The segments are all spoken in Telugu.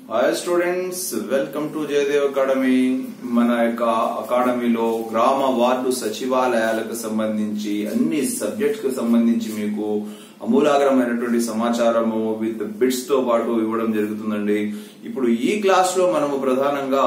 hi students welcome to Jayadev academy మన యొక్క అకాడమీలో గ్రామ వార్డు సచివాలయాలకు సంబంధించి అన్ని సబ్జెక్ట్స్ కు సంబంధించి మీకు అమూలాగ్రమైనటువంటి సమాచారము విత్ బిట్స్ తో పాటు ఇవ్వడం జరుగుతుందండి ఇప్పుడు ఈ క్లాస్ లో మనము ప్రధానంగా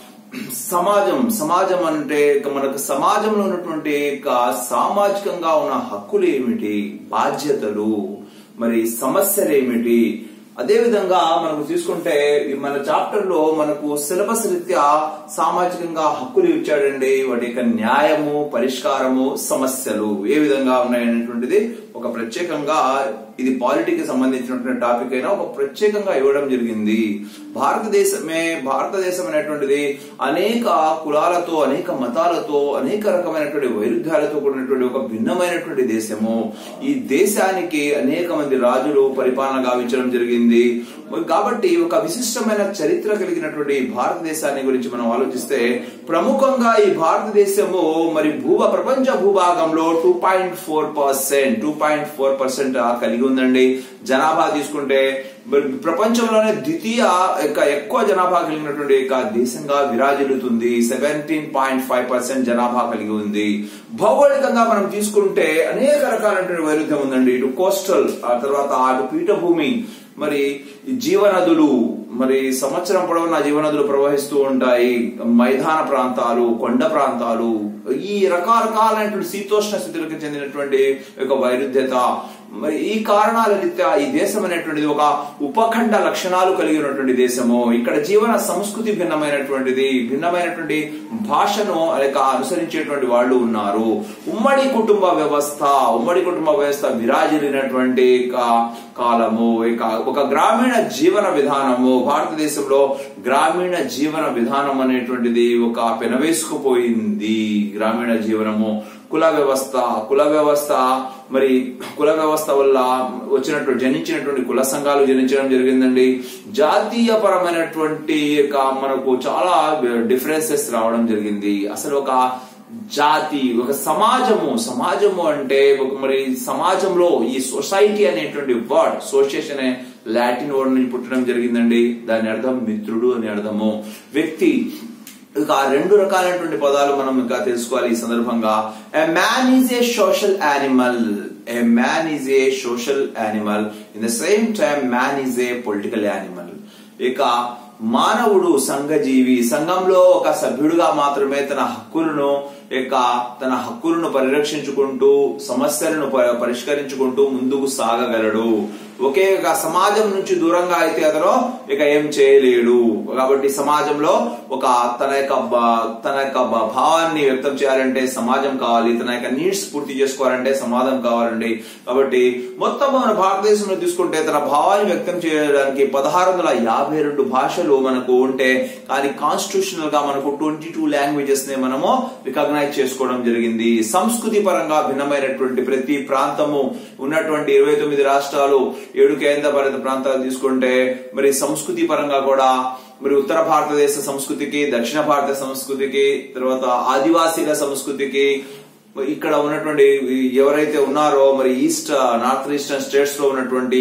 సమాజం సమాజం అంటే ఇక మనకు సమాజంలో ఉన్నటువంటి ఇక సామాజికంగా ఉన్న హక్కులు ఏమిటి బాధ్యతలు మరి సమస్యలు ఏమిటి అదే విధంగా మనకు తీసుకుంటే ఈ మన చాప్టర్ లో మనకు సిలబస్ రీత్యా సామాజికంగా హక్కులు ఇచ్చాడండి వాటి యొక్క న్యాయము పరిష్కారము సమస్యలు ఏ విధంగా ఉన్నాయనేటువంటిది ఒక ప్రత్యేకంగా ఇది పాలిటీకి సంబంధించినటువంటి టాపిక్ అయినా ఒక ప్రత్యేకంగా ఇవ్వడం జరిగింది భారతదేశమే భారతదేశం అనేటువంటిది అనేక కులాలతో అనేక మతాలతో అనేక రకమైనటువంటి వైరుధ్యాలతో కూడినటువంటి ఒక భిన్నమైనటువంటి దేశము ఈ దేశానికి అనేక మంది రాజులు పరిపాలన గావించడం జరిగింది కాబట్టి ఒక విశిష్టమైన చరిత్ర కలిగినటువంటి భారతదేశాన్ని గురించి మనం ఆలోచిస్తే ప్రముఖంగా ఈ భారతదేశము మరి భూ ప్రపంచ భూభాగంలో two point four percent two point four percent కలిగి ఉందండి జనాభా తీసుకుంటే ప్రపంచంలోనే ద్వితీయ ఎక్కువ జనాభా కలిగినటువంటి దేశంగా విరాజిల్లుతుంది సెవెంటీన్ పాయింట్ ఫైవ్ పర్సెంట్ జనాభా కలిగి ఉంది భౌగోళికంగా మనం తీసుకుంటే అనేక రకాలైనటువంటి వైరుధ్యం ఉందండి ఇటు కోస్టల్ ఆ తర్వాత అటు పీఠభూమి మరి జీవనదులు మరి సంవత్సరం పొడవునా జీవనదులు ప్రవహిస్తూ ఉంటాయి మైదాన ప్రాంతాలు కొండ ప్రాంతాలు ఈ రకరకాలైనటువంటి శీతోష్ణ స్థితులకు చెందినటువంటి ఒక వైరుధ్యత మరి ఈ కారణాల రీత్యా ఈ దేశం అనేటువంటిది ఒక ఉపఖండ లక్షణాలు కలిగినటువంటి దేశము ఇక్కడ జీవన సంస్కృతి భిన్నమైనటువంటిది భిన్నమైనటువంటి భాషను లేక అనుసరించేటువంటి వాళ్ళు ఉన్నారు ఉమ్మడి కుటుంబ వ్యవస్థ ఉమ్మడి కుటుంబ వ్యవస్థ విరాజిల్లినటువంటి కాలము ఇక ఒక గ్రామీణ జీవన విధానము భారతదేశంలో గ్రామీణ జీవన విధానం అనేటువంటిది ఒక పెనవేసుకుపోయింది గ్రామీణ జీవనము కుల వ్యవస్థ కుల వ్యవస్థ మరి కుల వ్యవస్థ వల్ల వచ్చినట్టు జనించినటువంటి కుల సంఘాలు జనించడం జరిగిందండి జాతీయ పరమైనటువంటి మనకు చాలా డిఫరెన్సెస్ రావడం జరిగింది అసలు ఒక జాతి ఒక సమాజము సమాజము అంటే ఒక మరి సమాజంలో ఈ సొసైటీ అనేటువంటి వర్డ్ సోషియేషన్ అనే లాటిన్ వర్డ్ నుంచి పుట్టడం జరిగిందండి దాని అర్థం మిత్రుడు అని అర్థము వ్యక్తి ఇక రెండు రకాలైనటువంటి పదాలు మనం ఇంకా తెలుసుకోవాలి ఈ సందర్భంగా a man is a social animal a man is a social animal in the same time man is a political animal ఇక మానవుడు సంఘజీవి సంఘంలో ఒక సభ్యుడుగా మాత్రమే తన హక్కులను యొక్క తన హక్కులను పరిరక్షించుకుంటూ సమస్యలను పరిష్కరించుకుంటూ ముందుకు సాగగలడు ఒకే సమాజం నుంచి దూరంగా అయితే అతను ఇక ఏం చేయలేడు కాబట్టి సమాజంలో ఒక తన యొక్క తన యొక్క భావాన్ని వ్యక్తం చేయాలంటే సమాజం కావాలి తన యొక్క నీడ్స్ పూర్తి చేసుకోవాలంటే సమాజం కావాలండి కాబట్టి మొత్తం మన భారతదేశంలో తీసుకుంటే తన భావాన్ని వ్యక్తం చేయడానికి పదహారు వందల యాభై రెండు భాషలు మనకు ఉంటే కానీ కాన్స్టిట్యూషనల్ గా మనకు ట్వంటీ టూ లాంగ్వేజెస్ ని మనము రికగ్నైజ్ చేసుకోవడం జరిగింది సంస్కృతి పరంగా భిన్నమైనటువంటి ప్రతి ప్రాంతము ఉన్నటువంటి ఇరవై తొమ్మిది రాష్ట్రాలు ఏడు కేంద్ర పాలిత ప్రాంతాలు తీసుకుంటే మరి సంస్కృతి పరంగా కూడా మరి ఉత్తర భారతదేశ సంస్కృతికి దక్షిణ భారత సంస్కృతికి తర్వాత ఆదివాసీల సంస్కృతికి ఇక్కడ ఉన్నటువంటి ఎవరైతే ఉన్నారో మరి ఈస్ట్ నార్త్ ఈస్టర్న్ స్టేట్స్ లో ఉన్నటువంటి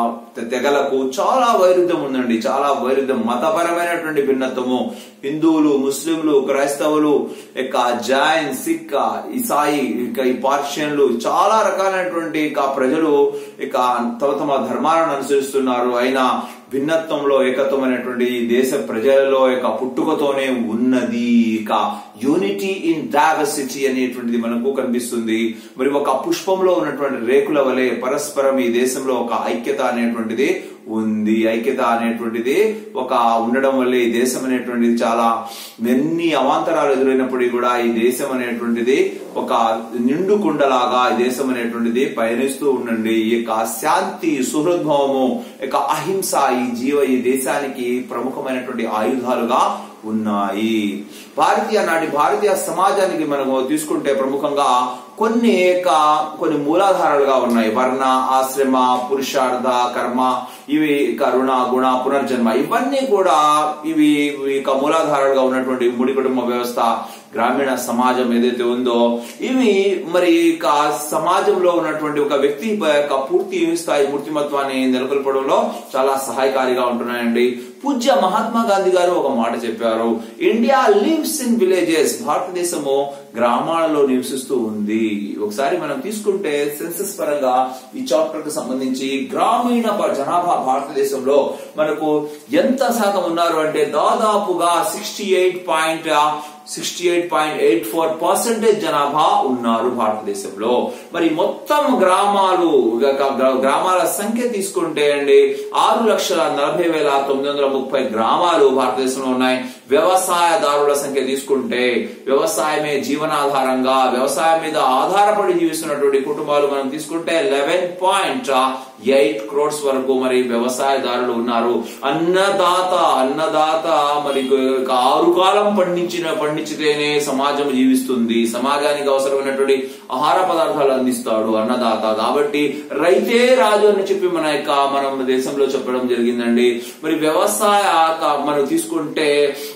తెగలకు చాలా వైరుధ్యం ఉందండి చాలా వైరుధ్యం మతపరమైనటువంటి భిన్నత్వము హిందువులు ముస్లింలు క్రైస్తవులు ఇక జైన్ సిక్ ఇసాయి ఇక ఈ పార్షియన్లు చాలా రకాలైనటువంటి ఇక ప్రజలు ఇక తమ తమ ధర్మాలను అనుసరిస్తున్నారు అయినా భిన్నత్వంలో ఏకత్వమైనటువంటి దేశ ప్రజలలో యొక్క పుట్టుకతోనే ఉన్నది ఇక యూనిటీ ఇన్ డైవర్సిటీ అనేటువంటిది మనకు కనిపిస్తుంది మరి ఒక పుష్పంలో ఉన్నటువంటి రేకుల వలె పరస్పరం ఈ దేశంలో ఒక ఐక్యత అనేటువంటిది ఉంది ఐక్యత అనేటువంటిది ఒక ఉండడం వల్ల ఈ దేశం అనేటువంటిది చాలా ఎన్ని అవాంతరాలు ఎదురైనప్పటికీ కూడా ఈ దేశం అనేటువంటిది ఒక నిండు కుండలాగా ఈ దేశం అనేటువంటిది పయనిస్తూ ఉండండి ఈ యొక్క శాంతి సుహృద్భావము యొక్క అహింస ఈ జీవ ఈ దేశానికి ప్రముఖమైనటువంటి ఆయుధాలుగా ఉన్నాయి భారతీయ నాటి భారతీయ సమాజానికి మనము తీసుకుంటే ప్రముఖంగా కొన్ని కొన్ని మూలాధారాలుగా ఉన్నాయి వర్ణ ఆశ్రమ పురుషార్థ కర్మ ఇవి కరుణ గుణ పునర్జన్మ ఇవన్నీ కూడా ఇవి ఇక మూలాధారాలుగా ఉన్నటువంటి ముడి కుటుంబ వ్యవస్థ గ్రామీణ సమాజం ఏదైతే ఉందో ఇవి మరి ఇక సమాజంలో ఉన్నటువంటి ఒక వ్యక్తి యొక్క పూర్తి స్థాయి మూర్తిమత్వాన్ని నెలకొల్పడంలో చాలా సహాయకారిగా ఉంటున్నాయండి పూజ్య మహాత్మా గాంధీ గారు ఒక మాట చెప్పారు ఇండియా లివ్స్ ఇన్ విలేజెస్ భారతదేశము గ్రామాలలో నివసిస్తూ ఉంది ఒకసారి మనం తీసుకుంటే సెన్సస్ పరంగా ఈ చాప్టర్ కు సంబంధించి గ్రామీణ భా- జనాభా భారతదేశంలో మనకు ఎంత శాతం ఉన్నారు అంటే దాదాపుగా sixty eight point sixty eight point eight four percentage జనాభా ఉన్నారు భారతదేశంలో మరి మొత్తం గ్రామాలు గ- గ- గ్రామాల సంఖ్య తీసుకుంటే అండి ఆరు లక్షల నలభై వేల తొమ్మిది వందల ముప్పై గ్రామాలు భారతదేశంలో ఉన్నాయి వ్యవసాయదారుల సంఖ్య తీసుకుంటే వ్యవసాయమే జీవనాధారంగా వ్యవసాయం మీద ఆధారపడి జీవిస్తున్నటువంటి కుటుంబాలు మనం తీసుకుంటే లెవెన్ పాయింట్ ఎయిట్ క్రోడ్స్ వరకు మరి వ్యవసాయదారులు ఉన్నారు అన్నదాత అన్నదాత మరి ఒక ఆరు కాలం పండించిన పండించితేనే సమాజం జీవిస్తుంది సమాజానికి అవసరమైనటువంటి ఆహార పదార్థాలు అందిస్తాడు అన్నదాత కాబట్టి రైతే రాజు అని చెప్పి మన యొక్క మనం దేశంలో చెప్పడం జరిగిందండి మరి వ్యవసాయ క- మనం తీసుకుంటే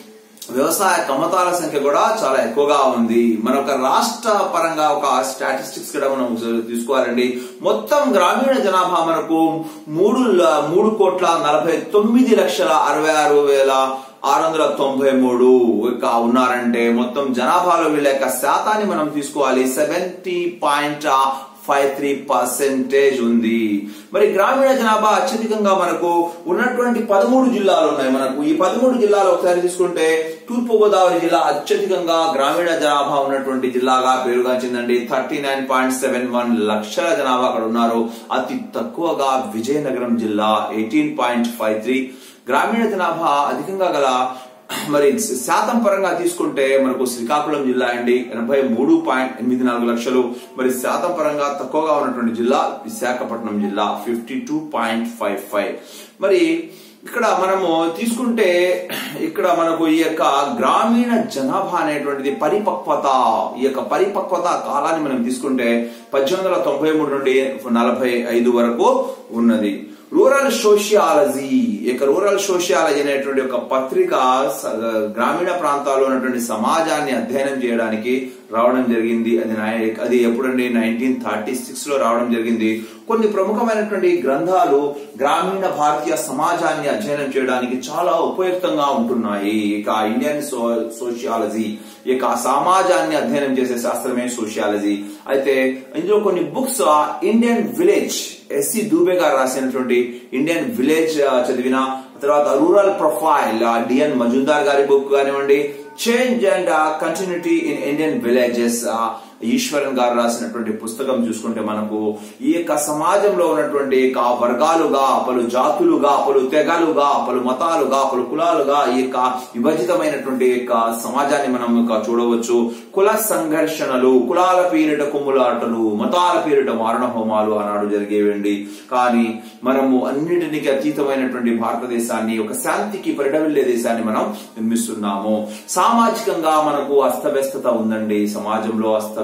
వ్యవసాయ కమతాల సంఖ్య కూడా చాలా ఎక్కువగా ఉంది మన ఒక రాష్ట్ర పరంగా ఒక స్టాటిస్టిక్స్ కూడా మనం తీసుకోవాలండి మొత్తం గ్రామీణ జనాభా మనకు మూడు ల- మూడు కోట్ల నలభై తొమ్మిది లక్షల అరవై ఆరు వేల ఆరు వందల తొంభై మూడు ఇక ఉన్నారంటే మొత్తం జనాభాలో వీళ్ళ యొక్క శాతాన్ని మనం తీసుకోవాలి seventy point five three percentage ఉంది మరి గ్రామీణ జనాభా అత్యధికంగా మనకు ఉన్నటువంటి పదమూడు జిల్లాలు ఉన్నాయి మనకు ఈ పదమూడు జిల్లాలు ఒకసారి తీసుకుంటే తూర్పు గోదావరి జిల్లా అత్యధికంగా గ్రామీణ జనాభా ఉన్నటువంటి జిల్లాగా పేరుగాంచిందండి thirty nine point seven one లక్షల జనాభా అక్కడ ఉన్నారు అతి తక్కువగా విజయనగరం జిల్లా ఎయిటీన్ పాయింట్ ఫైవ్ త్రీ గ్రామీణ జనాభా అధికంగా గల మరి శాతం పరంగా తీసుకుంటే మనకు శ్రీకాకుళం జిల్లా అండి ఎనభై మూడు పాయింట్ ఎనిమిది నాలుగు లక్షలు మరి శాతం పరంగా తక్కువగా ఉన్నటువంటి జిల్లా విశాఖపట్నం జిల్లా fifty two point five five మరి ఇక్కడ మనము తీసుకుంటే ఇక్కడ మనకు ఈ యొక్క గ్రామీణ జనాభా అనేటువంటిది పరిపక్వత ఈ యొక్క పరిపక్వత కాలాన్ని మనం తీసుకుంటే పద్దెనిమిది వందల తొంభై మూడు నుండి నలభై ఐదు వరకు ఉన్నది రూరల్ సోషియాలజీ ఇక రూరల్ సోషియాలజీ అనేటువంటి ఒక పత్రిక స- గ్రామీణ ప్రాంతాల్లో ఉన్నటువంటి సమాజాన్ని అధ్యయనం చేయడానికి రావడం జరిగింది అది నై- అది ఎప్పుడండి నైన్టీన్ థర్టీ సిక్స్ లో రావడం జరిగింది కొన్ని ప్రముఖమైనటువంటి గ్రంథాలు గ్రామీణ భారతీయ సమాజాన్ని అధ్యయనం చేయడానికి చాలా ఉపయుక్తంగా ఉంటున్నాయి ఇక ఇండియన్ సో సోషియాలజీ ఇక సమాజాన్ని అధ్యయనం చేసే శాస్త్రమే సోషియాలజీ అయితే ఇందులో కొన్ని books Indian village S C Dube గారు రాసినటువంటి ఇండియన్ విలేజ్ ఆ, చదివిన తర్వాత రూరల్ ప్రొఫైల్ డిఎన్ మజుందార్ గారి బుక్ కానివ్వండి change and continuity in Indian villages Eswaran గారు రాసినటువంటి పుస్తకం చూసుకుంటే మనకు ఈ యొక్క సమాజంలో ఉన్నటువంటి యొక్క వర్గాలుగా పలు జాతులుగా పలు తెగలుగా పలు మతాలుగా పలు కులాలుగా ఈ యొక్క విభజితమైనటువంటి యొక్క సమాజాన్ని మనం ఇక చూడవచ్చు కుల సంఘర్షణలు కులాల పేరిట కుమ్ములాటలు మతాల పేరిట మారణ హోమాలు ఆనాడు జరిగేవండి కానీ మనము అన్నిటినికి అతీతమైనటువంటి భారతదేశాన్ని ఒక శాంతికి పరిడవిల్లే దేశాన్ని మనం నిర్మిస్తున్నాము సామాజికంగా మనకు అస్తవ్యస్తత ఉందండి సమాజంలో అస్తవ్యస్తత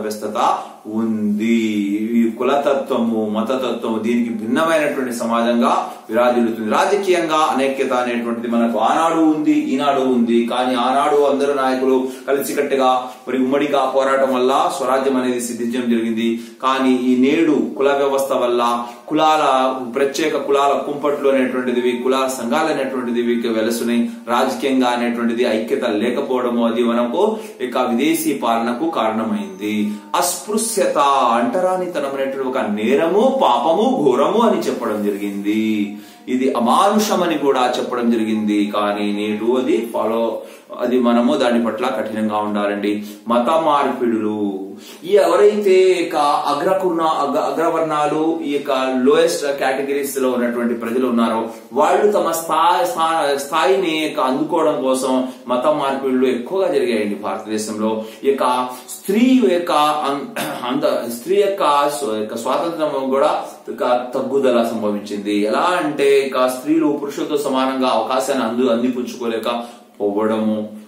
ఉంది ఈ కులతత్వము మతతత్వము దీనికి భిన్నమైనటువంటి సమాజంగా విరాజిల్లుతుంది రాజకీయంగా అనేక్యత అనేటువంటిది మనకు ఆనాడు ఉంది ఈనాడు ఉంది కానీ ఆనాడు అందరు నాయకులు కలిసికట్టుగా మరి ఉమ్మడిగా పోరాటం వల్ల స్వరాజ్యం అనేది సిద్ధించడం జరిగింది కానీ ఈ నేడు కుల వ్యవస్థ వల్ల కులాల ప్రత్యేక కులాల కుంపట్లు అనేటువంటిది కులాల సంఘాలు అనేటువంటిది వెలసుని రాజకీయంగా అనేటువంటిది ఐక్యత లేకపోవడము అది మనకు ఇక విదేశీ పాలనకు కారణమైంది అస్పృశ్యత అంటరానితనం అనేటువంటి ఒక నేరము పాపము ఘోరము అని చెప్పడం జరిగింది ఇది అమానుషమని కూడా చెప్పడం జరిగింది కానీ నేడు అది ఫాలో అది మనము దాని పట్ల కఠినంగా ఉండాలండి మత మార్పిడులు ఈ ఎవరైతే ఇక అగ్రకున్న అగ్ర అగ్రవర్ణాలు ఈ యొక్క లోయెస్ట్ కేటగిరీస్ లో ఉన్నటువంటి ప్రజలు ఉన్నారో వాళ్ళు తమ స్థాయి స్థా- స్థాయిని ఇక అందుకోవడం కోసం మత మార్పిడులు ఎక్కువగా జరిగాయండి భారతదేశంలో ఈ యొక్క స్త్రీ యొక్క అం- అంద స్త్రీ యొక్క స్వ- యొక్క స్వాతంత్రం కూడా ఇక తగ్గుదల సంభవించింది ఎలా అంటే ఇక స్త్రీలు పురుషులతో సమానంగా అవకాశాన్ని అందు అందిపుచ్చుకోలేక పోవడము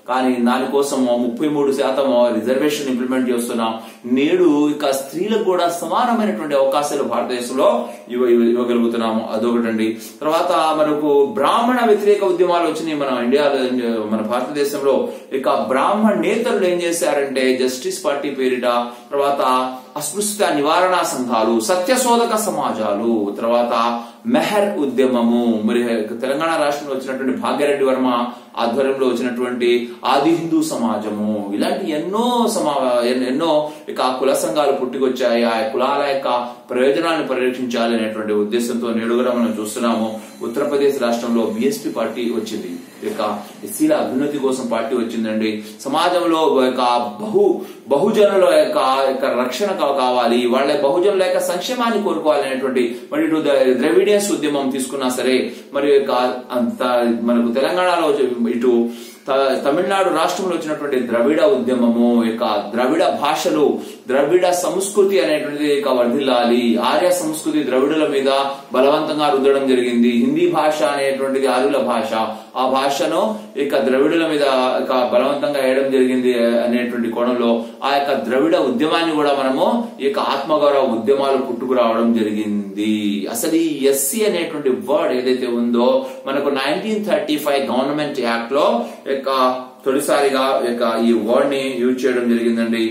కానీ దానికోసం ముప్పై మూడు శాతం రిజర్వేషన్ ఇంప్లిమెంట్ చేస్తున్నాం నేడు ఇక స్త్రీలకు కూడా సమానమైనటువంటి అవకాశాలు భారతదేశంలో ఇవ్వ ఇవ్వ- ఇవ్వగలుగుతున్నాము అదొకటండి తర్వాత మనకు బ్రాహ్మణ వ్యతిరేక ఉద్యమాలు వచ్చినాయి మన ఇండియాలో మన భారతదేశంలో ఇక బ్రాహ్మణ నేతలు ఏం చేశారంటే జస్టిస్ పార్టీ పేరిట తర్వాత అస్పృశ్యత నివారణ సంఘాలు సత్యశోధక సమాజాలు తర్వాత మెహర్ ఉద్యమము మరి తెలంగాణ రాష్ట్రంలో వచ్చినటువంటి భాగ్యరెడ్డి వర్మ ఆధ్వర్యంలో వచ్చినటువంటి ఆది హిందూ సమాజము ఇలాంటి ఎన్నో సమా ఎన్- ఎన్నో ఇక కుల సంఘాలు పుట్టుకొచ్చాయి ఆ కులాల యొక్క ప్రయోజనాలను పరిరక్షించాలి అనేటువంటి ఉద్దేశంతో నేడు కూడా మనం చూస్తున్నాము ఉత్తరప్రదేశ్ రాష్ట్రంలో బిఎస్పీ పార్టీ వచ్చింది ఇక ఎస్సీల అభ్యున్నతి కోసం పార్టీ వచ్చిందండి సమాజంలో ఒక బహు బహుజనుల యొక్క యొక్క రక్షణ కా- కావాలి వాళ్ళ బహుజనుల యొక్క సంక్షేమాన్ని కోరుకోవాలి అనేటువంటి మరి ఇటు ద- ద్రవిడియన్స్ ఉద్యమం తీసుకున్నా సరే మరి ఇక అంత మనకు తెలంగాణలో ఇటు త- తమిళనాడు రాష్ట్రంలో వచ్చినటువంటి ద్రవిడ ఉద్యమము ఇక ద్రవిడ భాషలు ద్రవిడ సంస్కృతి అనేటువంటిది ఇక వర్ధిల్లాలి ఆర్య సంస్కృతి ద్రవిడుల మీద బలవంతంగా రుద్దడం జరిగింది హిందీ భాష అనేటువంటిది ఆర్యుల భాష ఆ భాషను ఇక ద్రవిడుల మీద ఇక బలవంతంగా వేయడం జరిగింది అనేటువంటి కోణంలో ఆ యొక్క ద్రవిడ ఉద్యమాన్ని కూడా మనము ఈ యొక్క ఆత్మగౌరవ ఉద్యమాలు పుట్టుకురావడం జరిగింది అసలు ఈ ఎస్సీ అనేటువంటి వర్డ్ ఏదైతే ఉందో మనకు nineteen thirty five government act లో యొక్క తొలిసారిగా యొక్క ఈ వర్డ్ ని యూజ్ చేయడం జరిగిందండి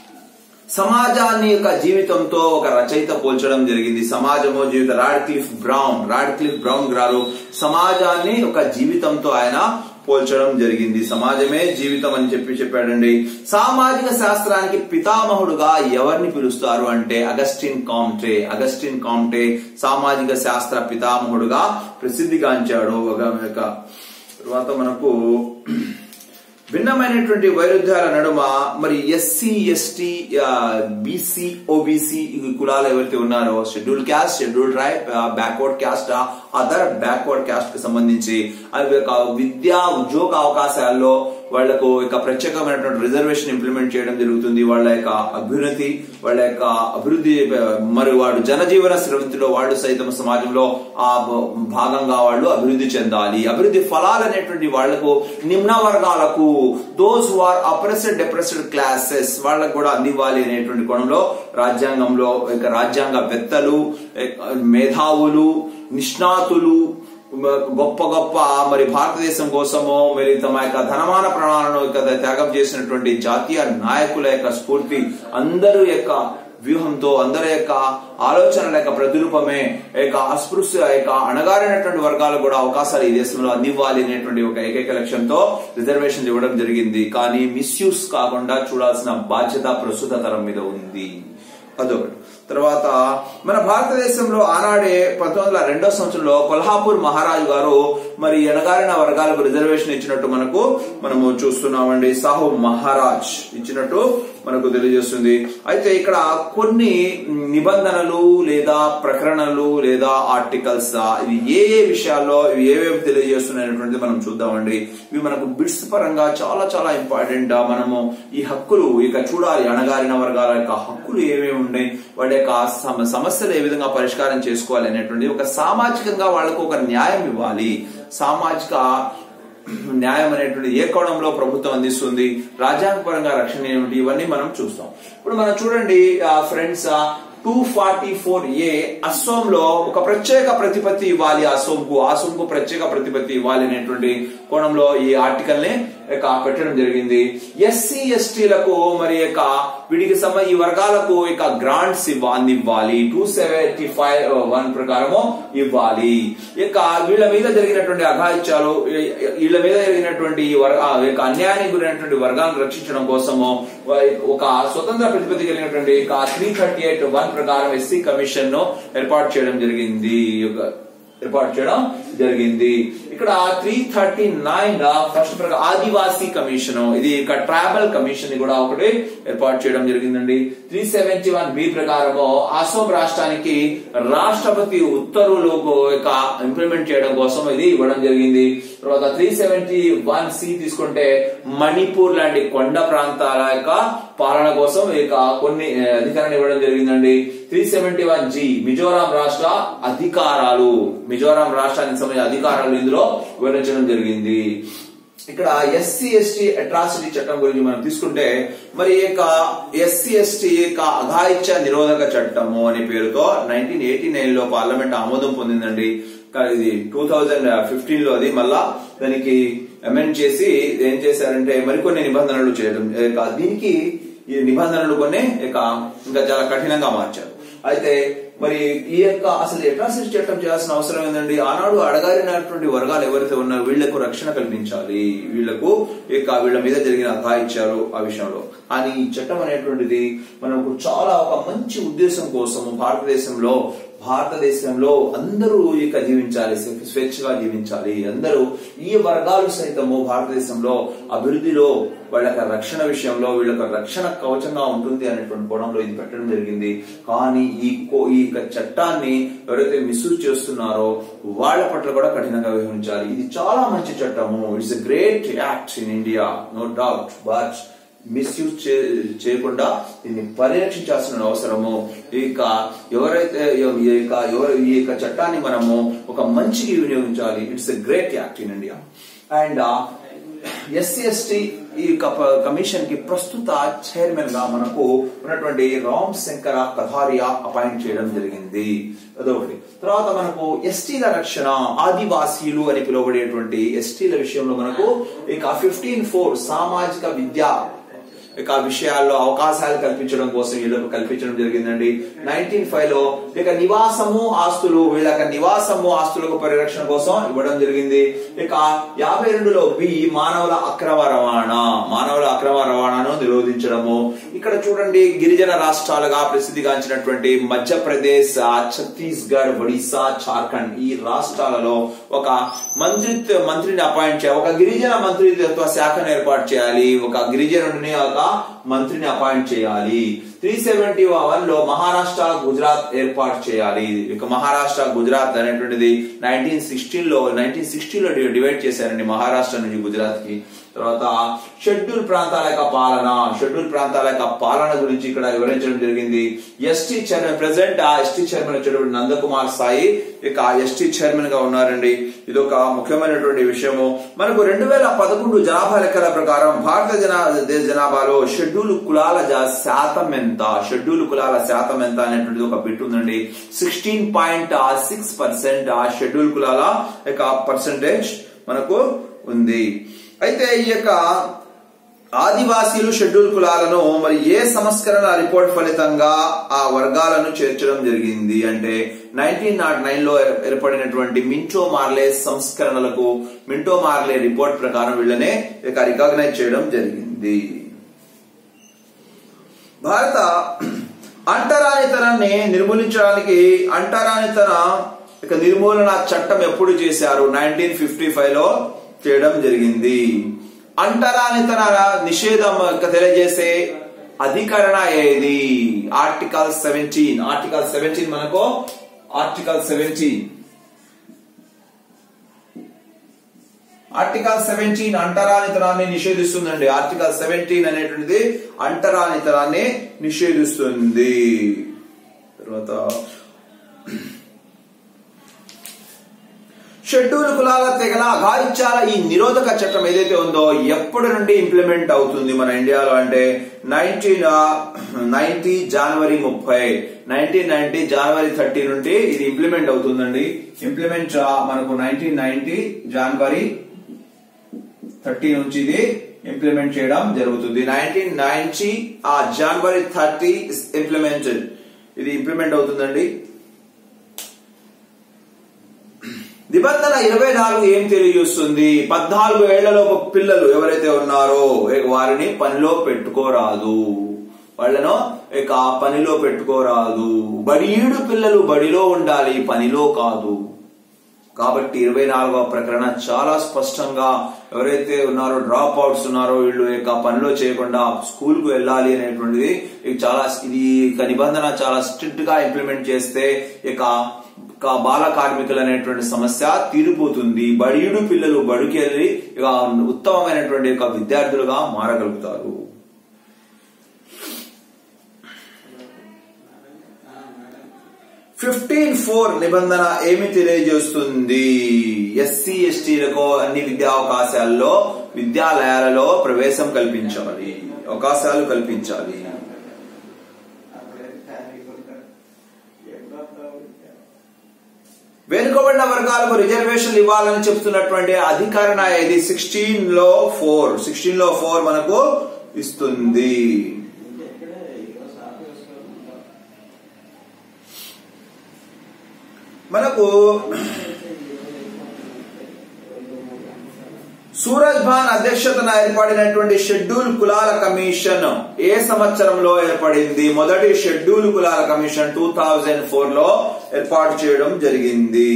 సమాజాన్ని యొక్క జీవితంతో ఒక రచయిత పోల్చడం జరిగింది సమాజము జీవిత Radcliffe Brown Radcliffe Brown గారు సమాజాన్ని ఒక జీవితంతో ఆయన పోల్చడం జరిగింది సమాజమే జీవితం అని చెప్పి చెప్పాడండి సామాజిక శాస్త్రానికి పితామహుడుగా ఎవరిని పిలుస్తారు అంటే అగస్టిన్ కామ్టే అగస్టిన్ కామ్టే సామాజిక శాస్త్ర పితామహుడుగా ప్రసిద్ధిగాంచాడు ఒక యొక్క తర్వాత మనకు భిన్నమైనటువంటి వైరుధ్యాల నడుమ మరి ఎస్సీ ఎస్టీ బీసీ ఓబీసీ కులాలు ఎవరైతే ఉన్నారో schedule caste schedule tribe backward caste other backward caste కి సంబంధించి అవి యొక్క విద్యా ఉద్యోగ అవకాశాల్లో వాళ్లకు ఇక ప్రత్యేకమైనటువంటి రిజర్వేషన్ ఇంప్లిమెంట్ చేయడం జరుగుతుంది వాళ్ళ యొక్క అభ్యున్నతి వాళ్ళ యొక్క అభివృద్ధి మరి వాడు జనజీవన స్రవంతిలో వాళ్ళు సైతం సమాజంలో ఆ భ- భాగంగా వాళ్ళు అభివృద్ధి చెందాలి అభివృద్ధి ఫలాలు అనేటువంటి వాళ్లకు నిమ్న వర్గాలకు those are oppressed depressed classes వాళ్ళకు కూడా అందివ్వాలి అనేటువంటి కోణంలో రాజ్యాంగంలో ఇక రాజ్యాంగ వేత్తలు ఇక మేధావులు నిష్ణాతులు గొప్ప గొప్ప మరి భారతదేశం కోసమో మరి తమ యొక్క ధనమాన ప్రాణాలను ఇక త్యాగం చేసినటువంటి జాతీయ నాయకుల యొక్క స్ఫూర్తి అందరూ యొక్క వ్యూహంతో అందరి యొక్క ఆలోచనల యొక్క ప్రతిరూపమే యొక్క అస్పృశ్య యొక్క అణగారినటువంటి వర్గాలకు కూడా అవకాశాలు ఈ దేశంలో అందివ్వాలి అనేటువంటి ఒక ఏకైక లక్ష్యంతో రిజర్వేషన్ ఇవ్వడం జరిగింది కానీ మిస్యూస్ కాకుండా చూడాల్సిన బాధ్యత ప్రస్తుత తరం మీద ఉంది అదొకటి తర్వాత మన భారతదేశంలో ఆనాడే పంతొమ్మిది వందల రెండో సంవత్సరంలో కొల్హాపూర్ మహారాజు గారు మరి ఎనగారిన వర్గాలకు రిజర్వేషన్ ఇచ్చినట్టు మనకు మనము చూస్తున్నామండి సాహు మహారాజ్ ఇచ్చినట్టు మనకు తెలియజేస్తుంది అయితే ఇక్కడ కొన్ని నిబంధనలు లేదా ప్రకరణలు లేదా ఆర్టికల్స్ ఇవి ఏ ఏ విషయాల్లో ఇవి ఏవేవి తెలియజేస్తున్నాయనేటువంటిది మనం చూద్దామండి ఇవి మనకు బిట్స్ పరంగా చాలా చాలా ఇంపార్టెంట్ మనము ఈ హక్కులు ఇక చూడాలి అణగారిన వర్గాల యొక్క హక్కులు ఏమేమి ఉన్నాయి వాళ్ళ యొక్క సమ- సమస్యలు ఏ విధంగా పరిష్కారం చేసుకోవాలి అనేటువంటి ఒక సామాజికంగా వాళ్ళకు ఒక న్యాయం ఇవ్వాలి సామాజిక న్యాయం అనేటువంటి ఏ కోణంలో ప్రభుత్వం అందిస్తుంది రాజ్యాంగపరంగా రక్షణ ఏమిటి ఇవన్నీ మనం చూస్తాం ఇప్పుడు మనం చూడండి friends two forty four A అస్సోంలో ఒక ప్రత్యేక ప్రతిపత్తి ఇవ్వాలి అసోంకు అసోంకు ప్రత్యేక ప్రతిపత్తి ఇవ్వాలి అనేటువంటి కోణంలో ఈ ఆర్టికల్ ని ఇక పెట్టడం జరిగింది ఎస్సీ ఎస్టీలకు మరి ఇక వీడికి సమ ఈ వర్గాలకు ఇక గ్రాంట్స్ ఇవ్వ అందివ్వాలి టూ సెవెంటీ ఫైవ్ వన్ ప్రకారము ఇవ్వాలి ఇక వీళ్ళ మీద జరిగినటువంటి అఘాయిత్యాలు ఈ- వీళ్ళ మీద జరిగినటువంటి ఈ వర్గ ఆ యొక్క అన్యాయానికి గురైనటువంటి వర్గాలను రక్షించడం కోసము వా- ఒక స్వతంత్ర ప్రతిపత్తి కలిగినటువంటి ఇక త్రీ థర్టీ ఎయిట్ వన్ ప్రకారం ఎస్సీ కమిషన్ ను ఏర్పాటు చేయడం జరిగింది ఈ యొక్క ఏర్పాటు చేయడం జరిగింది ఇక్కడ త్రీ థర్టీ నైన్ ఫస్ట్ ప్రకారం ఆదివాసీ కమిషన్ ఇది ఇక ట్రైబల్ కమిషన్ ని కూడా ఒకటి ఏర్పాటు చేయడం జరిగిందండి త్రీ సెవెంటీ వన్ బి ప్రకారము అసోం రాష్ట్రానికి రాష్ట్రపతి ఉత్తర్వులు ఇక ఇంప్లిమెంట్ చేయడం కోసం ఇది ఇవ్వడం జరిగింది తర్వాత త్రీ సెవెంటీ వన్ సి తీసుకుంటే మణిపూర్ లాంటి కొండ ప్రాంతాల యొక్క పాలన కోసం ఇక కొన్ని ఏ, అధికారాన్ని ఇవ్వడం జరిగిందండి three seventy one G Mizoram రాష్ట్ర అధికారాలు మిజోరాం రాష్ట్రానికి సంబంధించిన అధికారాలు ఇందులో వివరించడం జరిగింది ఇక్కడ ఎస్సీ ఎస్టీ అట్రాసిటీ చట్టం గురించి మనం తీసుకుంటే మరి ఈ యొక్క ఎస్సీ ఎస్టీ యొక్క అఘాయిత్య నిరోధక చట్టము అనే పేరుతో నైన్టీన్ ఎయిటీ నైన్ లో పార్లమెంట్ ఆమోదం పొందిందండి కానీ ఇది టూ థౌజండ్ ఫిఫ్టీన్ లో అది మళ్ళా దానికి అమెండ్ చేసి ఏం చేశారంటే మరికొన్ని నిబంధనలు చేయడం ఏ కా- దీనికి ఈ నిబంధనలు కొన్ని ఇక ఇంకా చాలా కఠినంగా మార్చారు అయితే మరి ఈ యొక్క అసలు అట్రాసిటీ చట్టం చేయాల్సిన అవసరం ఏంటండి ఆనాడు అడగారినటువంటి వర్గాలు ఎవరైతే ఉన్నారో వీళ్లకు రక్షణ కల్పించాలి వీళ్లకు ఇక వీళ్ళ మీద జరిగిన అఘాయిత్యాలు ఆ విషయంలో కానీ ఈ చట్టం అనేటువంటిది మనకు చాలా ఒక మంచి ఉద్దేశం కోసం భారతదేశంలో భారతదేశంలో అందరూ ఇక జీవించాలి స్వే- స్వేచ్ఛగా జీవించాలి అందరూ ఈ వర్గాలు సైతము భారతదేశంలో అభివృద్ధిలో వాళ్ళ యొక్క రక్షణ విషయంలో వీళ్ళ యొక్క రక్షణ కవచంగా ఉంటుంది అనేటువంటి కోణంలో ఇది పెట్టడం జరిగింది కానీ ఈ కో- ఈ యొక్క చట్టాన్ని ఎవరైతే మిస్యూజ్ చేస్తున్నారో వాళ్ళ పట్ల కూడా కఠినంగా వ్యవహరించాలి ఇది చాలా మంచి చట్టము it's a great act in India no doubt but misuse చేయకుండా దీన్ని పరిరక్షించాల్సిన అవసరము ఇక ఎవరైతే ఈ యొక్క ఎవరు ఈ యొక్క చట్టాన్ని మనము ఒక మంచికి వినియోగించాలి it's a great act in India and SC ST ఈ కమిషన్ కి ప్రస్తుత చైర్మన్ గా మనకు ఉన్నటువంటి రామ్ శంకర కథారియా అపాయింట్ చేయడం జరిగింది అదొకటి తర్వాత మనకు ఎస్టీల రక్షణ ఆదివాసీలు అని పిలువబడేటువంటి ఎస్టీల విషయంలో మనకు ఇక ఫిఫ్టీన్ ఫోర్ సామాజిక విద్య ఇక ఆ విషయాల్లో అవకాశాలు కల్పించడం కోసం వీళ్ళకు కల్పించడం జరిగిందండి నైన్టీన్ ఫైవ్ లో ఇక నివాసము ఆస్తులు వీళ్ళ యొక్క నివాసము ఆస్తులకు పరిరక్షణ కోసం ఇవ్వడం జరిగింది ఇక యాభై రెండులో బి మానవుల అక్రమ రవాణా మానవుల అక్రమ రవాణాను నిరోధించడము ఇక్కడ చూడండి గిరిజన రాష్ట్రాలుగా ప్రసిద్ధిగాంచినటువంటి మధ్యప్రదేశ్ ఆ, ఛత్తీస్గఢ్ ఒడిశా జార్ఖండ్ ఈ రాష్ట్రాలలో ఒక మంత్రిత్వ మంత్రిని అపాయింట్ చేయాలి ఒక గిరిజన మంత్రిత్వ శాఖను ఏర్పాటు చేయాలి ఒక గిరిజనుడిని ఒక మంత్రిని అపాయింట్ చేయాలి త్రీ సెవెంటీ వన్ లో మహారాష్ట్ర గుజరాత్ ఏర్పాటు చేయాలి ఇక మహారాష్ట్ర గుజరాత్ అనేటువంటిది నైన్టీన్ సిక్స్టీన్ లో నైన్టీన్ సిక్స్టీన్ లో డివైడ్ చేశారండి మహారాష్ట్ర నుంచి గుజరాత్ కి తర్వాత షెడ్యూల్ ప్రాంతాల యొక్క పాలన షెడ్యూల్ ప్రాంతాల యొక్క పాలన గురించి ఇక్కడ వివరించడం జరిగింది ఎస్టీ చైర్మన్ ప్రెసిడెంట్ ఆ ఎస్టీ చైర్మన్ వచ్చేటువంటి నందకుమార్ సాయి ఇక ఎస్టీ చైర్మన్ గా ఉన్నారండి ఇది ఒక ముఖ్యమైనటువంటి విషయము మనకు రెండు వేల పదకొండు జనాభా లెక్కల ప్రకారం భారత జనా దేశ జనాభాలో షెడ్యూల్ కులాల జా- శాతం ఎంత షెడ్యూల్ కులాల శాతం ఎంత అనేటువంటిది ఒక బిట్ ఉందండి సిక్స్టీన్ పాయింట్ సిక్స్ పర్సెంట్ ఆ షెడ్యూల్ కులాల యొక్క పర్సెంటేజ్ మనకు ఉంది అయితే ఈ యొక్క ఆదివాసీలు షెడ్యూల్ కులాలను మరి ఏ సంస్కరణ రిపోర్ట్ ఫలితంగా ఆ వర్గాలను చేర్చడం జరిగింది అంటే నైన్టీన్ నాట్ నైన్ లో ఏర్పడినటువంటి మింటో మార్లే సంస్కరణలకు మింటో మార్లే రిపోర్ట్ ప్రకారం వీళ్ళనే ఇక రికగ్నైజ్ చేయడం జరిగింది భారత అంటరానితనాన్ని నిర్మూలించడానికి అంటరానితన ఇక నిర్మూలన చట్టం ఎప్పుడు చేశారు నైన్టీన్ ఫిఫ్టీ ఫైవ్ లో చేయడం జరిగింది అంటరానితన నిషేధం ఇక తెలియజేసే అధికరణ ఏది ఆర్టికల్ సెవెంటీన్ ఆర్టికల్ సెవెంటీన్ మనకు ఆర్టికల్ సెవెంటీన్ ఆర్టికల్ సెవెంటీన్ అంటరానితనాన్ని నిషేధిస్తుందండి ఆర్టికల్ సెవెంటీన్ అనేటువంటిది అంటరానితనాన్ని నిషేధిస్తుంది తర్వాత షెడ్యూల్ కులాల తెగల అఘాయిత్యాల ఈ నిరోధక చట్టం ఏదైతే ఉందో ఎప్పటి నుండి ఇంప్లిమెంట్ అవుతుంది మన ఇండియాలో అంటే నైన్టీన్ నైన్టీ జనవరి ముప్పై నైన్టీన్ నైన్టీ జనవరి థర్టీ నుండి ఇది ఇంప్లిమెంట్ అవుతుందండి ఇంప్లిమెంట్ మనకు నైన్టీన్ నైన్టీ జనవరి థర్టీ నుంచి ఇది ఇంప్లిమెంట్ చేయడం జరుగుతుంది nineteen ninety uh January thirty implemented ఇది ఇంప్లిమెంట్ అవుతుందండి నిబంధన ఇరవై నాలుగు ఏం తెలియజేస్తుంది పద్నాలుగు ఏళ్లలోపు పిల్లలు ఎవరైతే ఉన్నారో ఇక వారిని పనిలో పెట్టుకోరాదు వాళ్ళను ఇక పనిలో పెట్టుకోరాదు బడియుడు పిల్లలు బడిలో ఉండాలి పనిలో కాదు కాబట్టి ఇరవై నాలుగవ ప్రకరణ చాలా స్పష్టంగా ఎవరైతే ఉన్నారో డ్రాప్ అవుట్స్ ఉన్నారో వీళ్ళు ఇక పనిలో చేయకుండా స్కూల్ కు వెళ్ళాలి అనేటువంటిది ఇది చాలా ఇది ఇక నిబంధన చాలా స్ట్రిక్ట్ గా ఇంప్లిమెంట్ చేస్తే ఇక ఇక బాల కార్మికులు అనేటువంటి సమస్య తీరిపోతుంది బడియుడు పిల్లలు బడికి వెళ్ళి ఇక ఉత్తమమైనటువంటి ఒక విద్యార్థులుగా మారగలుగుతారు ఫిఫ్టీన్ ఫోర్ నిబంధన ఏమి తెలియజేస్తుంది ఎస్సీ ఎస్టీలకు అన్ని విద్యా అవకాశాల్లో విద్యాలయాలలో ప్రవేశం కల్పించాలి అవకాశాలు కల్పించాలి వెనుకబడిన వర్గాలకు రిజర్వేషన్ ఇవ్వాలని చెప్తున్నటువంటి అధికరణ ఇది సిక్స్టీన్ లో ఫోర్ సిక్స్టీన్ లో ఫోర్ మనకు ఇస్తుంది మనకు సూరజ్ భాన్ అధ్యక్షతన ఏర్పడినటువంటి షెడ్యూల్ కులాల కమిషన్ ఏ సంవత్సరంలో ఏర్పడింది మొదటి షెడ్యూల్ కులాల కమిషన్ టూ థౌజండ్ ఫోర్ లో ఏర్పాటు చేయడం జరిగింది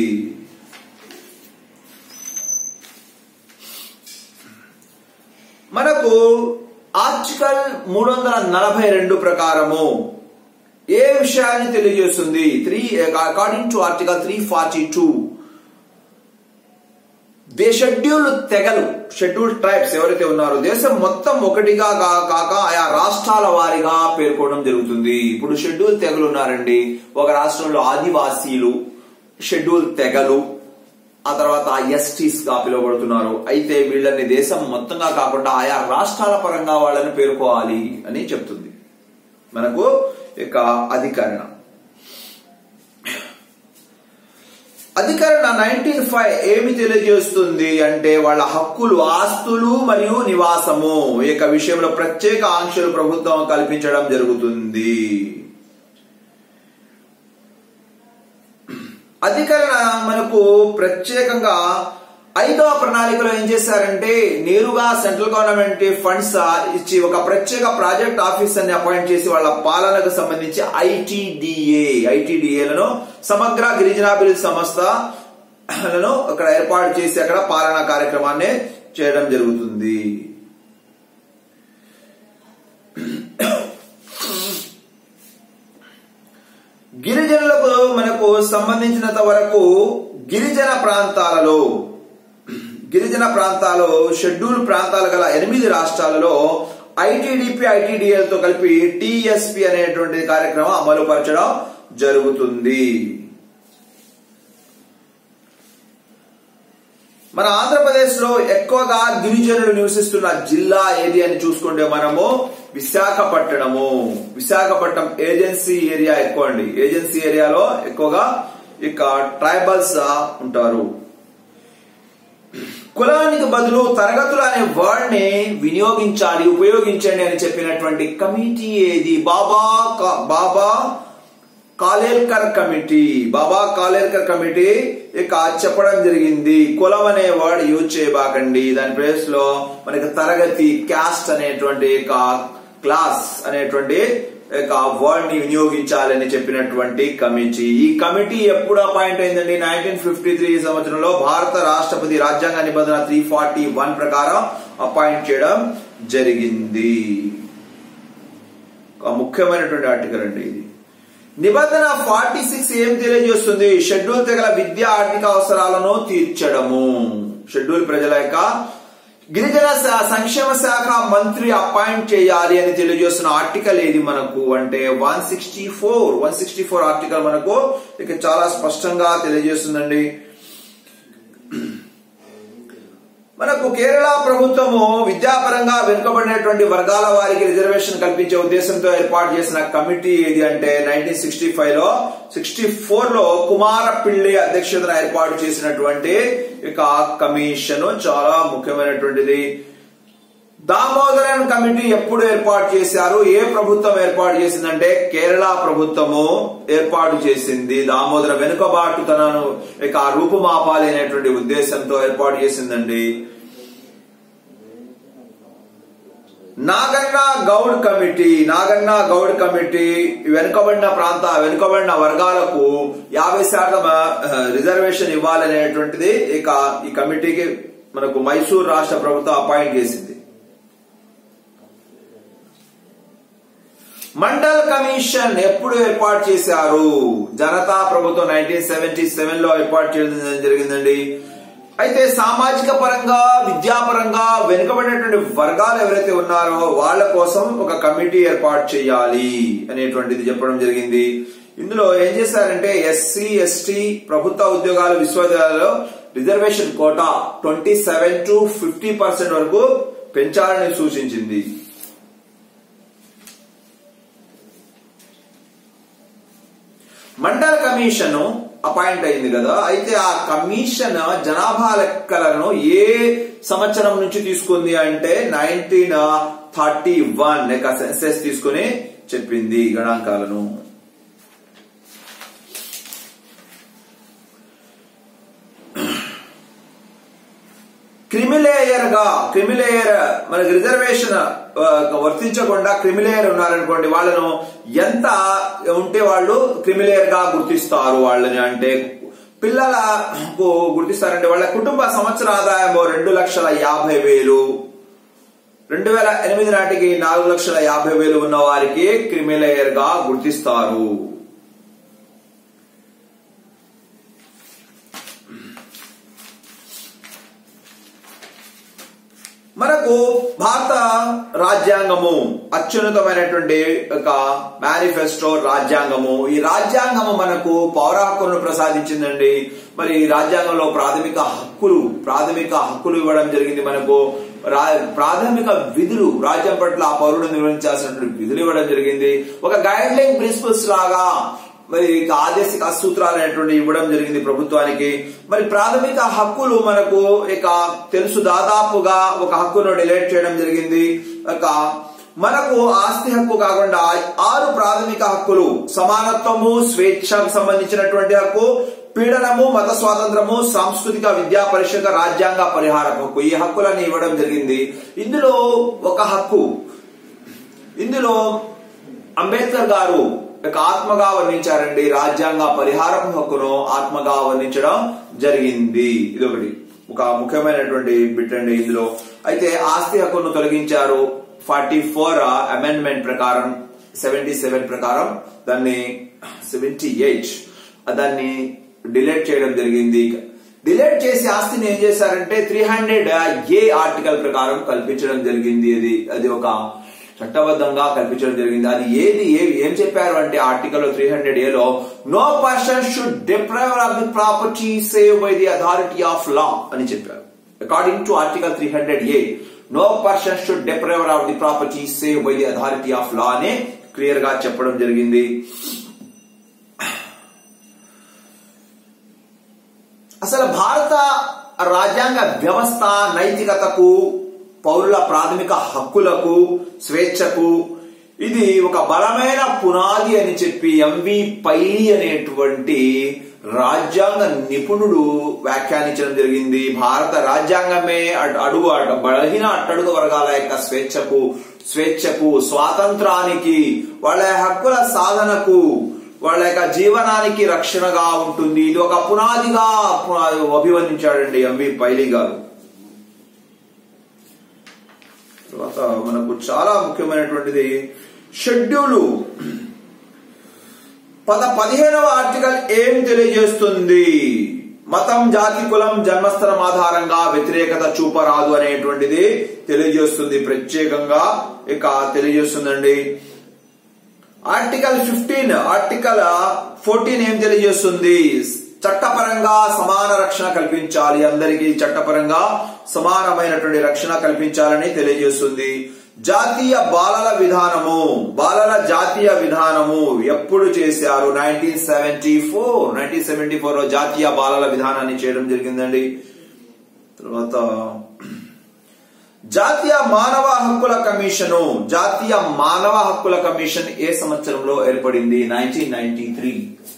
మనకు ఆర్టికల్ మూడు వందల నలభై రెండు ప్రకారము ఏ విషయాన్ని తెలియజేస్తుంది three according to article three forty two the schedule తెగలు షెడ్యూల్ ట్రైబ్స్ ఎవరైతే ఉన్నారో దేశం మొత్తం ఒకటిగా కా- కాక ఆయా రాష్ట్రాల వారిగా పేర్కోవడం జరుగుతుంది ఇప్పుడు షెడ్యూల్ తెగలు ఉన్నారండి ఒక రాష్ట్రంలో ఆదివాసీలు షెడ్యూల్ తెగలు ఆ తర్వాత ఎస్టీస్ గా పిలువబడుతున్నారు అయితే వీళ్ళని దేశం మొత్తంగా కాకుండా ఆయా రాష్ట్రాల పరంగా వాళ్ళని పేర్కోవాలి అని చెప్తుంది మనకు ఇక అధికరణ అధికరణ నైన్టీన్ ఫైవ్ ఏమి తెలియజేస్తుంది అంటే వాళ్ళ హక్కులు ఆస్తులు మరియు నివాసము ఈ యొక్క విషయంలో ప్రత్యేక ఆంక్షలు ప్రభుత్వం కల్పించడం జరుగుతుంది అధికరణ మనకు ప్రత్యేకంగా ఐదవ ప్రణాళికలో ఏం చేశారంటే నేరుగా సెంట్రల్ గవర్నమెంట్ ఫండ్స్ ఇచ్చి ఒక ప్రత్యేక ప్రాజెక్ట్ ఆఫీసర్ ని అపాయింట్ చేసి వాళ్ళ పాలనకు సంబంధించి ఐటీడీఏ ఐటీడీఏలను సమగ్ర గిరిజనాభివృద్ధి సంస్థలను అక్కడ ఏర్పాటు చేసి అక్కడ పాలనా కార్యక్రమాన్ని చేయడం జరుగుతుంది గిరిజనులకు మనకు సంబంధించినంత వరకు గిరిజన ప్రాంతాలలో గిరిజన ప్రాంతాలు షెడ్యూల్ ప్రాంతాలు గల ఎనిమిది రాష్ట్రాలలో ఐటీడీపీ ఐటీడీఎల్ తో కలిపి టిఎస్పి అనేటువంటి కార్యక్రమం అమలు పరచడం జరుగుతుంది మన ఆంధ్రప్రదేశ్ లో ఎక్కువగా గిరిజనులు నివసిస్తున్న జిల్లా ఏది అని చూసుకుంటే మనము విశాఖపట్నము విశాఖపట్నం ఏజెన్సీ ఏరియా ఎక్కువ అండి ఏజెన్సీ ఏరియాలో ఎక్కువగా ఇక ట్రైబల్స్ ఉంటారు కులానికి బదులు తరగతులు అనే వర్డ్ ని వినియోగించాలి ఉపయోగించండి అని చెప్పినటువంటి కమిటీ ఏది బాబా కా- బాబా కాలేల్కర్ కమిటీ బాబా కాలేల్కర్ కమిటీ ఇక చెప్పడం జరిగింది కులం అనే వర్డ్ యూజ్ చేయబాకండి దాని ప్లేస్ లో మనకి తరగతి క్యాస్ట్ అనేటువంటి ఇక క్లాస్ అనేటువంటి ఇక వర్డ్ ని వినియోగించాలని చెప్పినటువంటి కమిటీ ఈ కమిటీ ఎప్పుడు అపాయింట్ అయిందండి నైన్టీన్ ఫిఫ్టీ త్రీ సంవత్సరంలో భారత రాష్ట్రపతి రాజ్యాంగ నిబంధన త్రీ ఫార్టీ వన్ ప్రకారం అపాయింట్ చేయడం జరిగింది ఒక ముఖ్యమైనటువంటి ఆర్టికల్ అండి ఇది నిబంధన ఫార్టీ సిక్స్ ఏం తెలియజేస్తుంది షెడ్యూల్ తెగల విద్యా ఆర్థిక అవసరాలను తీర్చడము షెడ్యూల్ ప్రజల యొక్క గిరిజన శా- సంక్షేమ శాఖ మంత్రి అపాయింట్ చేయాలి అని తెలియజేస్తున్న ఆర్టికల్ ఏది మనకు అంటే one sixty four one sixty four article మనకు ఇక చాలా స్పష్టంగా తెలియజేస్తుందండి మనకు కేరళ ప్రభుత్వము విద్యాపరంగా వెనుకబడినటువంటి వర్గాల వారికి రిజర్వేషన్ కల్పించే ఉద్దేశంతో ఏర్పాటు చేసిన కమిటీ ఏది అంటే నైన్టీన్ సిక్స్టీ ఫైవ్ లో సిక్స్టీ ఫోర్ లో కుమార పిళ్ళి అధ్యక్షతన ఏర్పాటు చేసినటువంటి ఇక కమిషన్ చాలా ముఖ్యమైనటువంటిది దామోదరన్ కమిటీ ఎప్పుడు ఏర్పాటు చేశారు ఏ ప్రభుత్వం ఏర్పాటు చేసిందంటే కేరళ ప్రభుత్వము ఏర్పాటు చేసింది దామోదర వెనుకబాటుతనను ఇక ఆ రూపుమాపాలి అనేటువంటి ఉద్దేశంతో ఏర్పాటు చేసిందండి నాగన్న గౌడ్ కమిటీ నాగన్న గౌడ్ కమిటీ వెనుకబడిన ప్రాంత వెనుకబడిన వర్గాలకు యాభై శాతం ఆ, రిజర్వేషన్ ఇవ్వాలనేటువంటిది ఇక ఈ కమిటీకి మనకు మైసూర్ రాష్ట్ర ప్రభుత్వం అపాయింట్ చేసింది మండల్ కమిషన్ ఎప్పుడు ఏర్పాటు చేశారు జనతా ప్రభుత్వం నైన్టీన్ సెవెంటీ సెవెన్ లో ఏర్పాటు చేయడం జరిగిందండి అయితే సామాజిక పరంగా విద్యాపరంగా వెనుకబడినటువంటి వర్గాలు ఎవరైతే ఉన్నారో వాళ్ళ కోసం ఒక కమిటీ ఏర్పాటు చేయాలి అనేటువంటిది చెప్పడం జరిగింది ఇందులో ఏం చేశారంటే ఎస్సీ ఎస్టీ ప్రభుత్వ ఉద్యోగాలు విశ్వవిద్యాలయాల్లో reservation quota twenty seven to fifty percent వరకు పెంచాలని సూచించింది మండల కమిషన్ అపాయింట్ అయింది కదా అయితే ఆ కమిషన్ జనాభా లెక్కలను ఏ సంవత్సరం నుంచి తీసుకుంది అంటే నైన్టీన్ థర్టీ వన్ లెక్క సెన్సెస్ తీసుకుని చెప్పింది గణాంకాలను క్రిమిలేయర్ గా క్రిమిలేయర్ మనకి రిజర్వేషన్ వర్తించకుండా క్రిమిలేయర్ ఉన్నారనుకోండి వాళ్ళను ఎంత ఉంటే వాళ్ళు క్రిమిలేయర్ గా గుర్తిస్తారు వాళ్ళని అంటే పిల్లలకు గుర్తిస్తారంటే వాళ్ళ కుటుంబ సంవత్సర ఆదాయం రెండు లక్షల యాభై వేలు రెండు వేల ఎనిమిది నాటికి నాలుగు లక్షల యాభై వేలు ఉన్న వారికి క్రిమిలేయర్ గా గుర్తిస్తారు మనకు భారత రాజ్యాంగము అత్యున్నతమైనటువంటి ఒక మేనిఫెస్టో రాజ్యాంగము ఈ రాజ్యాంగము మనకు పౌర హక్కులను ప్రసాదించిందండి మరి ఈ రాజ్యాంగంలో ప్రాథమిక హక్కులు ప్రాథమిక హక్కులు ఇవ్వడం జరిగింది మనకు ప్రాథమిక విధులు రాజ్యం పట్ల ఆ పౌరుడు నిర్వహించాల్సినటువంటి విధులు ఇవ్వడం జరిగింది ఒక గైడ్ లైన్ ప్రిన్సిపల్స్ లాగా మరి ఆదేశిక సూత్రాలు అనేటువంటి ఇవ్వడం జరిగింది ప్రభుత్వానికి మరి ప్రాథమిక హక్కులు మనకు ఇక తెలుసు దాదాపుగా ఒక హక్కును డిలేట్ చేయడం జరిగింది ఒక మనకు ఆస్తి హక్కు కాకుండా ఆరు ప్రాథమిక హక్కులు సమానత్వము స్వేచ్ఛకు సంబంధించినటువంటి హక్కు పీడనము మత స్వాతంత్రము సాంస్కృతిక విద్యా పరిషత్ రాజ్యాంగ పరిహార హక్కు ఈ హక్కులన్నీ ఇవ్వడం జరిగింది ఇందులో ఒక హక్కు ఇందులో అంబేద్కర్ గారు ఆత్మగా వర్ణించారండి రాజ్యాంగ పరిహారపు హక్కును ఆత్మగా వర్ణించడం జరిగింది ఇదొకటి ఒక ముఖ్యమైనటువంటి బిట్ అండి ఇందులో అయితే ఆస్తి హక్కును తొలగించారు ఫార్టీ ఫోర్ అమెండ్మెంట్ ప్రకారం సెవెంటీ సెవెన్ ప్రకారం దాన్ని సెవెంటీ ఎయిట్ దాన్ని డిలేట్ చేయడం జరిగింది డిలేట్ చేసి ఆస్తిని ఏం చేశారంటే త్రీ హండ్రెడ్ ఏ ఆర్టికల్ ప్రకారం కల్పించడం జరిగింది అది అది ఒక చట్టబద్ధంగా కల్పించడం జరిగింది అది ఏది ఏది ఏం చెప్పారు అంటే ఆర్టికల్ త్రీ హండ్రెడ్ ఏలో no person should deprive of the property save by the authority of law అని చెప్పారు according to article three hundred A no person should deprive of the property save by the authority of law అని క్లియర్ గా చెప్పడం జరిగింది అసలు భారత రాజ్యాంగ వ్యవస్థ నైతికతకు పౌరుల ప్రాథమిక హక్కులకు స్వేచ్ఛకు ఇది ఒక బలమైన పునాది అని చెప్పి ఎంవి పైలి అనేటువంటి రాజ్యాంగ నిపుణుడు వ్యాఖ్యానించడం జరిగింది భారత రాజ్యాంగమే అడుగు బలహీన అట్టడుగు వర్గాల యొక్క స్వేచ్ఛకు స్వేచ్ఛకు స్వాతంత్రానికి వాళ్ళ హక్కుల సాధనకు వాళ్ళ యొక్క జీవనానికి రక్షణగా ఉంటుంది ఇది ఒక పునాదిగా అభివర్ణించాడండి ఎంవి పైలి గారు తర్వాత మనకు చాలా ముఖ్యమైనటువంటిది షెడ్యూలు పద పదిహేనవ ఆర్టికల్ ఏం తెలియజేస్తుంది మతం జాతి కులం జన్మస్థలం ఆధారంగా వ్యతిరేకత చూపరాదు అనేటువంటిది తెలియజేస్తుంది ప్రత్యేకంగా ఇక తెలియజేస్తుందండి ఆర్టికల్ ఫిఫ్టీన్ ఆర్టికల్ ఫోర్టీన్ ఏం తెలియజేస్తుంది చట్టపరంగా సమాన రక్షణ కల్పించాలి అందరికీ చట్టపరంగా సమానమైనటువంటి రక్షణ కల్పించాలని తెలియజేస్తుంది జాతీయ బాలల విధానము బాలల జాతీయ విధానము ఎప్పుడు చేశారు nineteen seventy four nineteen seventy four లో జాతీయ బాలల విధానాన్ని చేయడం జరిగిందండి తర్వాత జాతీయ మానవ హక్కుల కమిషను జాతీయ మానవ హక్కుల కమిషన్ ఏ సంవత్సరంలో ఏర్పడింది nineteen ninety three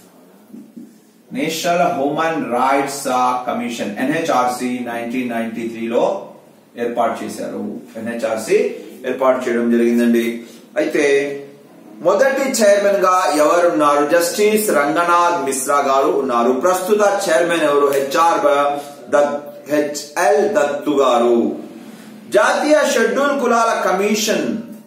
national human rights commission NHRC nineteen ninety త్రీలో ఏర్పాటు చేశారు ఎన్హెచ్ఆర్సి ఏర్పాటు చేయడం జరిగిందండి అయితే మొదటి చైర్మన్ గా ఎవరున్నారు జస్టిస్ రంగనాథ్ మిశ్రా గారు ఉన్నారు ప్రస్తుత చైర్మన్ ఎవరు హెచ్ఆర్ హెచ్ఎల్ దత్తు గారు జాతీయ షెడ్యూల్ కులాల కమిషన్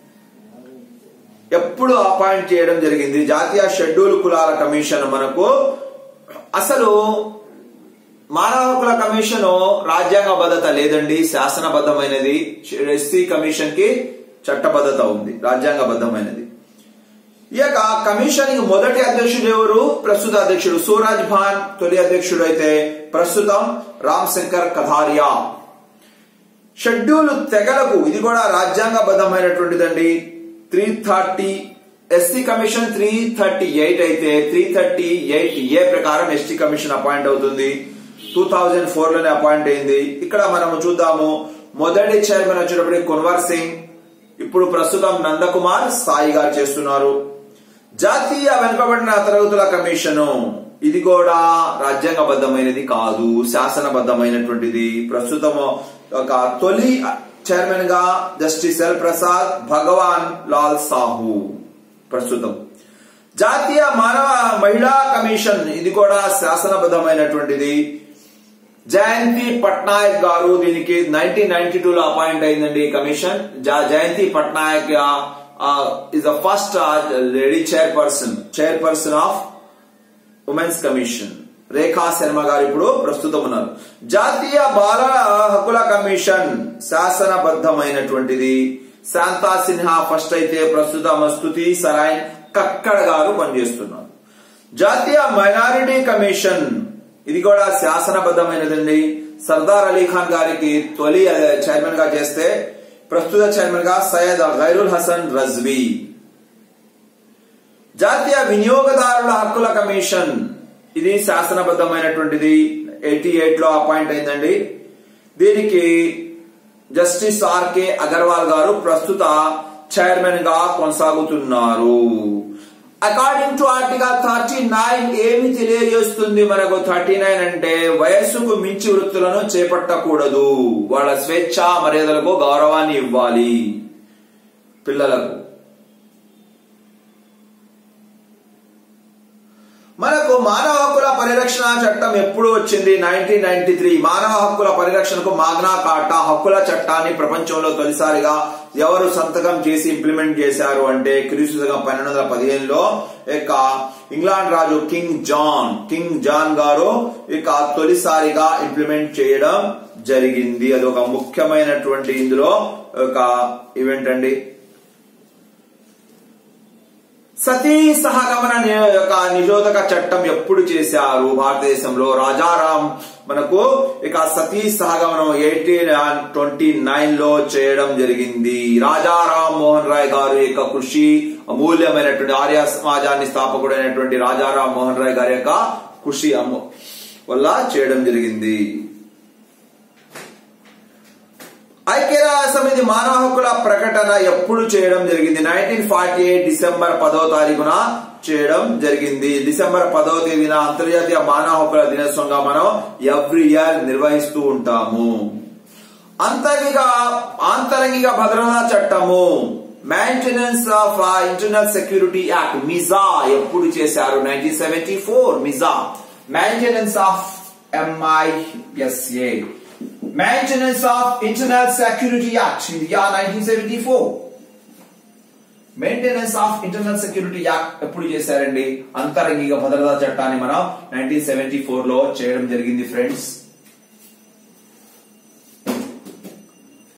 ఎప్పుడు అపాయింట్ చేయడం జరిగింది జాతీయ షెడ్యూల్ కులాల కమిషన్ మనకు అసలు మానవ హక్కుల కమిషన్ రాజ్యాంగబద్ధత లేదండి శాసనబద్ధమైనది ఎస్సీ కమిషన్ కి చట్టబద్ధత ఉంది రాజ్యాంగబద్ధమైనది ఈ యొక్క కమిషన్ మొదటి అధ్యక్షుడు ఎవరు ప్రస్తుత అధ్యక్షుడు సూరజ్ భాన్ తొలి అధ్యక్షుడు అయితే ప్రస్తుతం రామ్ శంకర్ కథారియా షెడ్యూల్ తెగలకు ఇది కూడా రాజ్యాంగబద్ధమైనటువంటిదండి three thirty SC commission three thirty eight అయితే త్రీ థర్టీ ఎయిట్ ఏ ప్రకారం ఎస్టీ కమిషన్ అపాయింట్ అవుతుంది టూ థౌజండ్ ఫోర్ లోనే అపాయింట్ అయింది ఇక్కడ మనము చూద్దాము మొదటి చైర్మన్ వచ్చేటప్పటికి కున్వర్ సింగ్ ఇప్పుడు ప్రస్తుతం నందకుమార్ స్థాయి గారు చేస్తున్నారు జాతీయ వెనుకబడిన తరగతుల కమిషను ఇది కూడా రాజ్యాంగబద్ధమైనది కాదు శాసనబద్ధమైనటువంటిది ప్రస్తుతం ఒక తొలి చైర్మన్ గా జస్టిస్ ఎల్ ప్రసాద్ భగవాన్ లాల్ సాహు ప్రస్తుతం జాతీయ మానవ మహిళా కమిషన్ ఇది కూడా శాసనబద్ధమైనటువంటిది జయంతి పట్నాయక్ గారు దీనికి నైన్టీన్ నైన్టీ టూ లో అపాయింట్ అయిందండి ఈ కమిషన్ జ- Jayanthi Patnaik is the first lady chairperson chairperson of women's commission Rekha Sharma గారు ఇప్పుడు ప్రస్తుతం ఉన్నారు జాతీయ బాల హక్కుల కమిషన్ శాసనబద్ధమైనటువంటిది శాంతా సిన్హా ఫస్ట్ అయితే ప్రస్తుతం స్తుతి సరాయన్ కక్కడ గారు పనిచేస్తున్నారు జాతీయ మైనారిటీ కమిషన్ ఇది కూడా శాసనబద్ధమైనదండి సర్దార్ అలీ ఖాన్ గారికి తొలి చైర్మన్ గా చేస్తే ప్రస్తుత చైర్మన్ గా సయ్యద్ గైరుల్ హసన్ రజ్వీ జాతీయ వినియోగదారుల హక్కుల కమిషన్ ఇది శాసనబద్ధమైనటువంటిది ఎయిటీ ఎయిట్ లో అపాయింట్ అయిందండి దీనికి జస్టిస్ ఆర్కే అగర్వాల్ గారు ప్రస్తుత చైర్మన్ గా కొనసాగుతున్నారు according to article thirty nine ఏమి తెలియజేస్తుంది మనకు థర్టీ నైన్ అంటే వయస్సుకు మించి వృత్తులను చేపట్టకూడదు వాళ్ళ స్వేచ్ఛ మర్యాదలకు గౌరవాన్ని ఇవ్వాలి పిల్లలకు మనకు మానవ హక్కుల పరిరక్షణ చట్టం ఎప్పుడు వచ్చింది నైన్టీన్ నైన్టీ త్రీ మానవ హక్కుల పరిరక్షణకు మాగ్నా కార్టా హక్కుల చట్టాన్ని ప్రపంచంలో తొలిసారిగా ఎవరు సంతకం చేసి ఇంప్లిమెంట్ చేశారు అంటే క్రీస్తు శకం పన్నెండు వందల పదిహేనులో ఇక ఇంగ్లాండ్ రాజు కింగ్ జాన్ కింగ్ జాన్ గారు ఇక తొలిసారిగా ఇంప్లిమెంట్ చేయడం జరిగింది అది ఒక ముఖ్యమైనటువంటి ఇందులో ఒక ఈవెంట్ అండి సతీ సహగమన ని- యొక్క నిరోధక చట్టం ఎప్పుడు చేశారు భారతదేశంలో రాజారాం మనకు ఇక సతీ సహగమనం ఎయిటీన్ ట్వంటీ నైన్ లో చేయడం జరిగింది రాజారాం మోహన్ రాయ్ గారి యొక్క కృషి అమూల్యమైనటువంటి ఆర్య సమాజాన్ని స్థాపకుడైనటువంటి రాజారాం మోహన్ రాయ్ గారి యొక్క కృషి అము- వల్ల చేయడం జరిగింది ఐక్యరాజ్య సమితి మానవ హక్కుల ప్రకటన ఎప్పుడు చేయడం జరిగింది నైన్టీన్ ఫార్టీ ఎయిట్ డిసెంబర్ పదో తారీఖున చేయడం జరిగింది డిసెంబర్ పదవ తేదీన అంతర్జాతీయ మానవ హక్కుల దినోత్సవంగా మనం ఎవ్రీ ఇయర్ నిర్వహిస్తూ ఉంటాము అంతర్గిక ఆంతరంగిక భద్రతా చట్టము maintenance of internal security act MISA ఎప్పుడు చేశారు nineteen seventy four MISA maintenance of MISA maintenance of internal security act India nineteen seventy four maintenance of internal security act ఎప్పుడు చేశారండి అంతరంగిక భద్రతా చట్టాన్ని మనం నైన్టీన్ సెవెంటీ ఫోర్ లో చేయడం జరిగింది ఫ్రెండ్స్